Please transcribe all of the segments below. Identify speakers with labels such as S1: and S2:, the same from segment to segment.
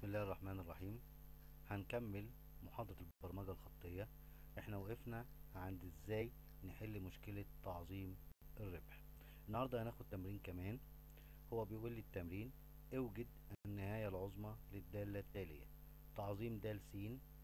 S1: بسم الله الرحمن الرحيم هنكمل محاضرة البرمجة الخطية احنا وقفنا عند ازاي نحل مشكلة تعظيم الربح النهاردة هناخد تمرين كمان هو بيقول لي التمرين اوجد النهاية العظمى للدالة التالية تعظيم د س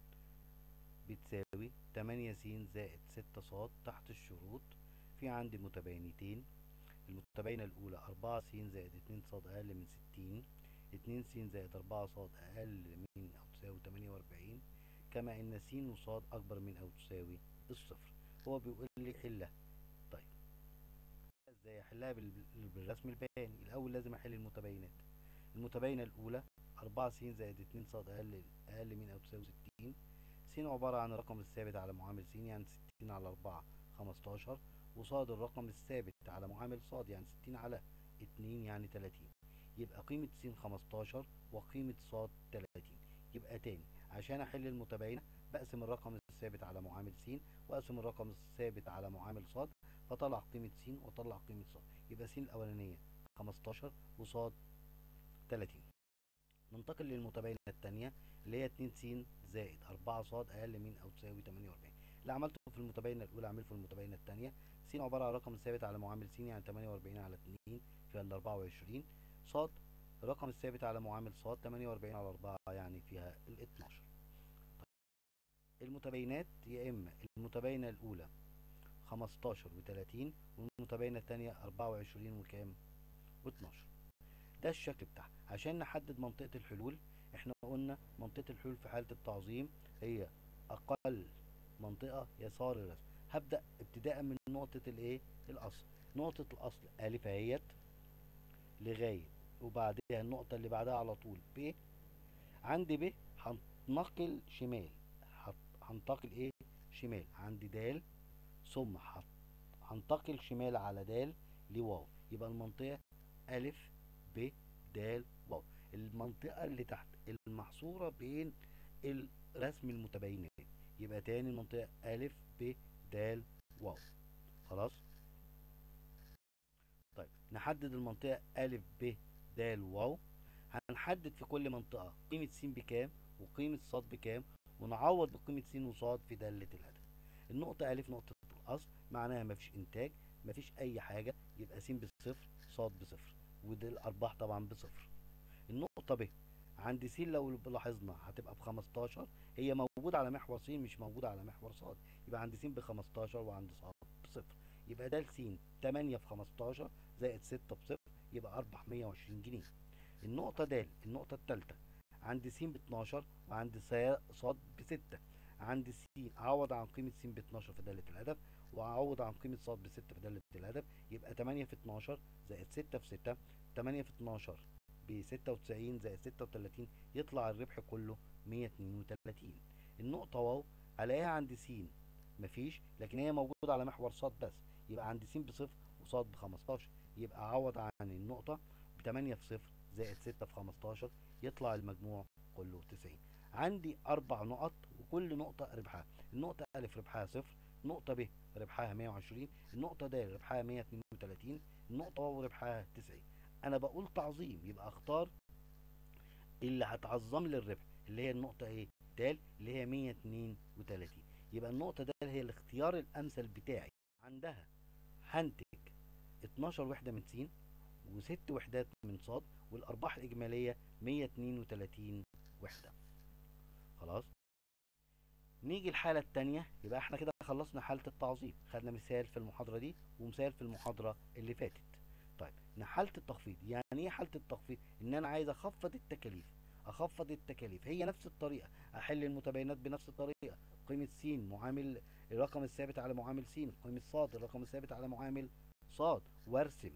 S1: بتساوي 8 س زائد 6 ص تحت الشروط في عندي متباينتين المتباينة الأولى 4 س زائد 2 ص أقل من 60 2 س زائد 4 ص أقل من أو تساوي 48 كما إن س وص أكبر من أو تساوي الصفر هو بيقول لي حلها طيب ازاي احلها بال- بالرسم البياني الأول لازم أحل المتباينات المتباينة الأولى 4 س زائد 2 ص أقل أقل من أو تساوي 60 س عبارة عن الرقم الثابت على معامل س يعني 60 على 4 15 وصاد الرقم الثابت على معامل صاد يعني 60 على 2 يعني 30 يبقى قيمة س 15 وقيمة صاد 30 يبقى تاني عشان احل المتباينة بقسم الرقم الثابت على معامل س واقسم الرقم الثابت على معامل صاد فطلع قيمة س وطلع قيمة صاد يبقى س الأولانية 15 وصاد 30 ننتقل للمتباينة الثانية اللي هي 2 س زائد 4 ص أقل من أو تساوي 48 اللي عملته في المتباينة الأولى أعمله في المتباينة الثانية س عبارة عن رقم ثابت على معامل س يعني 48 على 2 فيها ال 24 ص الرقم الثابت على معامل ص 48 على 4 يعني فيها ال 12 المتباينات يا إما المتباينة الأولى 15 و30 والمتباينة الثانية 24 وكام و12 ده الشكل بتاعها عشان نحدد منطقة الحلول احنا قلنا منطقة الحلول في حالة التعظيم هي أقل منطقة يسار الرسم هبدأ ابتداء من نقطة الايه الأصل نقطة الأصل ألف اهيت لغاية وبعدها النقطة اللي بعدها على طول ب عندي ب هنتنقل شمال هت- هنتقل ايه شمال عندي د ثم هت- هنتقل شمال على د لواو يبقى المنطقة ألف ب د واو المنطقة اللي تحت المحصورة بين الرسم المتباينات يبقى تاني المنطقة ألف ب د واو خلاص طيب نحدد المنطقة ألف ب د واو هنحدد في كل منطقة قيمة س بكام وقيمة ص بكام ونعوض بقيمة س وص في دالة الهدف النقطة ألف نقطة الأصل معناها مفيش إنتاج مفيش أي حاجة يبقى س بصفر ص بصفر ودي الأرباح طبعا بصفر النقطة ب عند س لو لاحظنا هتبقى ب 15 هي موجودة على محور س مش موجودة على محور ص يبقى عند س ب 15 وعند ص بصفر يبقى ده س 8 في 15 زائد 6 بصفر يبقى أربح 120 جنيه النقطة د النقطة الثالثة عند س ب 12 وعند ص ب 6 عند س أعوض عن قيمة س ب 12 في دالة الهدف وأعوض عن قيمة ص ب 6 في دالة الهدف يبقى 8 في 12 زائد 6 في 6 8 في 12 ب 96 زائد 36 يطلع الربح كله 132 النقطة واو ألاقيها عند س مفيش لكن هي موجودة على محور ص بس يبقى عند س بصفر وصاد ب 15 يبقى أعوض عن النقطة ب 8 في صفر زائد 6 في 15 يطلع المجموع كله 90 عندي أربع نقط وكل نقطة ربحها النقطة أ ربحها صفر النقطة ب ربحها 120 النقطة د ربحها 132 النقطة واو ربحها 90 أنا بقول تعظيم يبقى أختار اللي هتعظم لي الربح اللي هي النقطة إيه د اللي هي 132 يبقى النقطة د هي الاختيار الأمثل بتاعي عندها هنتج 12 وحدة من س وست وحدات من ص والأرباح الإجمالية 132 وحدة خلاص نيجي الحالة التانية يبقى احنا كده خلصنا حالة التعظيم خدنا مثال في المحاضرة دي ومثال في المحاضرة اللي فاتت طيب حالة التخفيض يعني ايه حالة التخفيض ان انا عايز اخفض التكاليف اخفض التكاليف هي نفس الطريقة احل المتباينات بنفس الطريقة قيمة س معامل الرقم الثابت على معامل س قيمة ص الرقم الثابت على معامل ص وارسم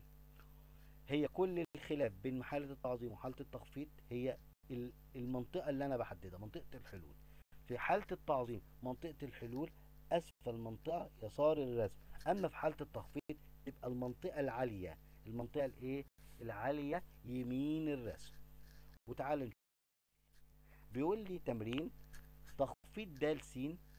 S1: هي كل الخلاف بين حالة التعظيم وحالة التخفيض هي ال- المنطقة اللي أنا بحددها منطقة الحلول في حالة التعظيم منطقة الحلول أسفل منطقة يسار الرسم أما في حالة التخفيض تبقى المنطقة العالية المنطقة الإيه العالية يمين الرسم وتعال نشوف بيقول لي تمرين تخفيض د س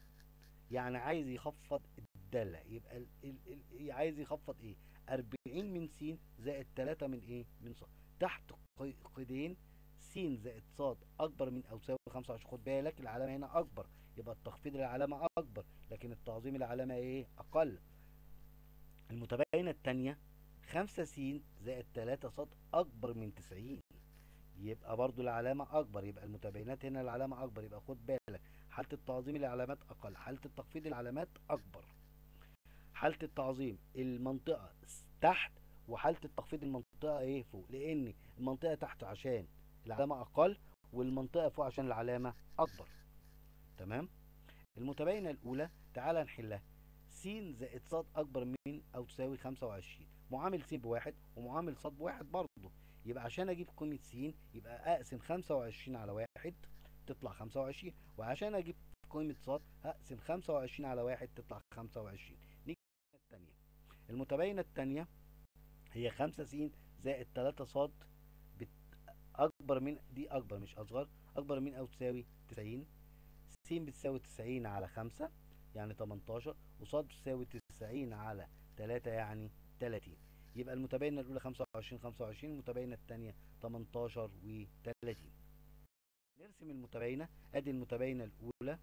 S1: يعني عايز يخفض الدالة يبقى ال ال ال عايز يخفض ايه 40 من س زائد 3 من ايه من ص تحت قي- قيدين س س زائد ص اكبر من او يساوي 25 خد بالك العلامه هنا اكبر يبقى التخفيض العلامه اكبر لكن التعظيم العلامه ايه اقل المتباينه الثانيه 5 س زائد 3 ص اكبر من 90 يبقى برضو العلامة أكبر يبقى المتباينات هنا العلامة أكبر يبقى خد بالك حالة التعظيم العلامات أقل حالة التخفيض العلامات أكبر حالة التعظيم المنطقة تحت وحالة التخفيض المنطقة ايه فوق لأن المنطقة تحت عشان العلامة أقل والمنطقة فوق عشان العلامة أكبر تمام المتباينة الأولى تعالى نحلها س زائد ص أكبر من أو تساوي 25 معامل س بواحد ومعامل ص بواحد برضه يبقى عشان اجيب قيمة س يبقى اقسم 25 على واحد تطلع 25 وعشان اجيب قيمة ص هقسم 25 على واحد تطلع 25 نيجي الثانية المتباينة الثانية هي 5 س زائد 3 ص بت... اكبر من دي اكبر مش اصغر اكبر من او تساوي 90 س بتساوي 90 على 5 يعني 18 وص بتساوي 90 على 3 يعني 30 يبقى المتباينة الأولى 25 25 المتباينة الثانية 18 و 30 نرسم المتباينة ادي المتباينة الأولى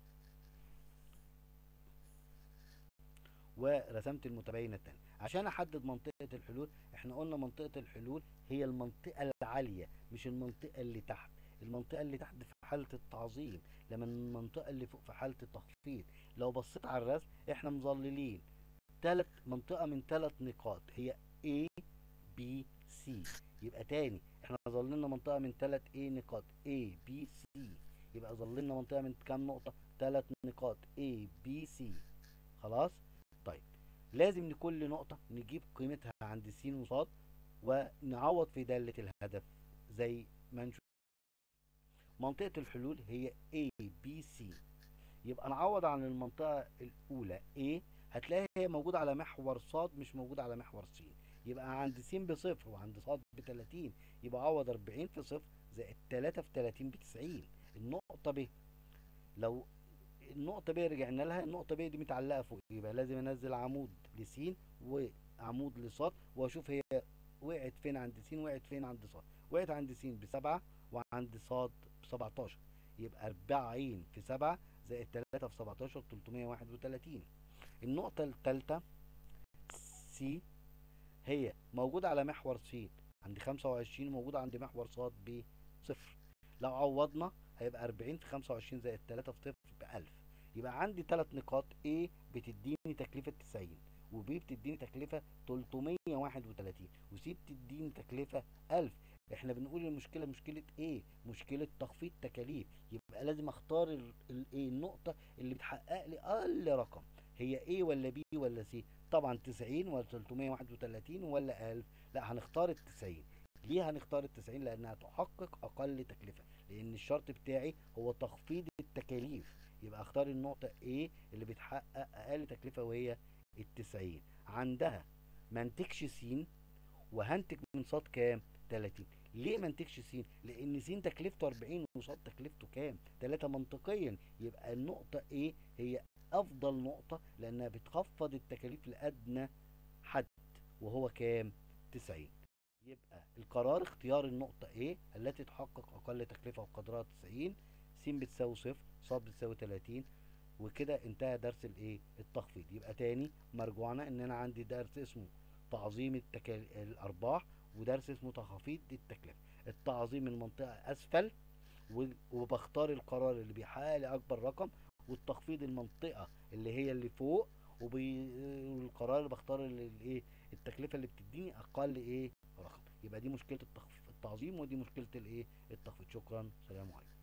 S1: ورسمت المتباينة الثانية عشان احدد منطقة الحلول احنا قلنا منطقة الحلول هي المنطقة العالية مش المنطقة اللي تحت المنطقة اللي تحت في حالة التعظيم لما المنطقة اللي فوق في حالة التخفيض لو بصيت على الرسم احنا مظللين ثلاث منطقة من ثلاث نقاط هي A B C يبقى تاني احنا ظللنا منطقة من ثلاث A نقاط A B C يبقى ظللنا منطقة من كام نقطة ثلاث نقاط A B C خلاص طيب لازم لكل نقطة نجيب قيمتها عند س وص ونعوض في دالة الهدف زي ما نشوف منطقة الحلول هي A B C يبقى نعوض عن المنطقة الأولى A هتلاقي هي موجودة على محور ص مش موجودة على محور س يبقى عند س بصفر وعند ص ب 30 يبقى عوض 40 في صفر زائد 3 في 30 ب 90 النقطة ب لو النقطة ب رجعنا لها النقطة ب دي متعلقة فوق يبقى لازم انزل عمود لس وعمود لص واشوف هي وقعت فين عند س وقعت فين عند ص وقعت عند س بسبعة وعند ص ب 17 يبقى 40 في 7 زائد 3 في 17 331 النقطة الثالثة س هي موجودة على محور س عند 25 موجودة عند محور ص بصفر لو عوضنا هيبقى 40 في 25 زائد 3 في صفر ب 1000 يبقى عندي ثلاث نقاط A بتديني تكلفة 90 وB بتديني تكلفة 331 وC بتديني تكلفة 1000 احنا بنقول المشكلة مشكلة ايه مشكلة تخفيض تكاليف يبقى لازم اختار ال- ال- ايه النقطة اللي بتحقق لي اقل رقم هي ايه ولا بي ولا سي طبعا 90 ولا 331 ولا 1000 لا هنختار ال 90 ليه هنختار ال 90 لانها تحقق اقل تكلفة لان الشرط بتاعي هو تخفيض التكاليف يبقى اختار النقطة ايه اللي بتحقق اقل تكلفة وهي ال 90 عندها منتجش س وهنتج من صاد كام 30 ليه ما انتجش س لان س تكلفته 40 وصاد تكلفته كام 3 منطقيا يبقى النقطة ايه هي افضل نقطة لانها بتخفض التكاليف لادنى حد وهو كام 90 يبقى القرار اختيار النقطة ايه التي تحقق اقل تكلفة وقدرها 90 س بتساوي صفر ص بتساوي 30 وكده انتهى درس الايه التخفيض يبقى تاني مرجوعنا ان انا عندي درس اسمه تعظيم التكال... الارباح ودرس اسمه تخفيض التكلفة التعظيم المنطقة اسفل و- وبختار القرار اللي بيحقق لي اكبر رقم والتخفيض المنطقة اللي هي اللي فوق وبي... والقرار اللي بختار اللي الايه التكلفة اللي بتديني اقل ايه رقم يبقى دي مشكلة التخف... التعظيم ودي مشكلة الايه التخفيض شكرا سلام عليكم